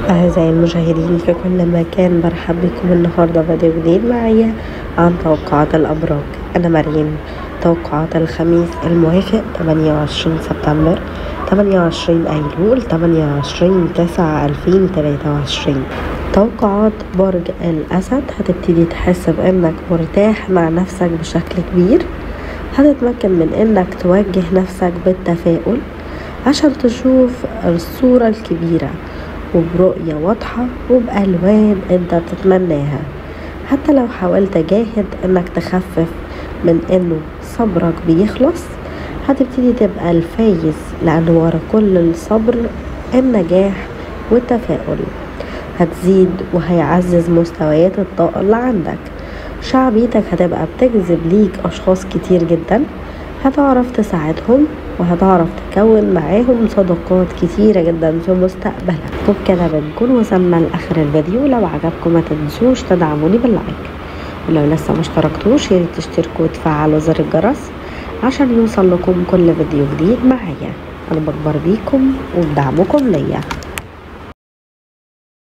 أعزائي المشاهدين في كل مكان برحب بكم النهاردة فيديو جديد معايا عن توقعات الأبراج أنا مريم توقعات الخميس الموافق 28 سبتمبر 28 أيلول 28 9 2023 توقعات برج الأسد هتبتدي تحس بأنك مرتاح مع نفسك بشكل كبير هتتمكن من أنك توجه نفسك بالتفاؤل عشان تشوف الصورة الكبيرة وبرؤية واضحة وبألوان انت تتمناها حتى لو حاولت جاهد انك تخفف من انه صبرك بيخلص هتبتدي تبقى الفايز لان ورا كل الصبر النجاح والتفاؤل هتزيد وهيعزز مستويات الطاقة اللي عندك شعبيتك هتبقى بتجذب ليك أشخاص كتير جدا هتعرف تساعدهم وهتعرف تكون معاهم صداقات كتيرة جدا في مستقبلك وبكده بنكون وصلنا لآخر الفيديو لو عجبكم ما تنسوش تدعموني باللايك ولو لسه مشتركتوش ياريت تشتركوا وتفعلوا زر الجرس عشان يوصل لكم كل فيديو جديد معايا انا بكبر بيكم وبدعمكم ليا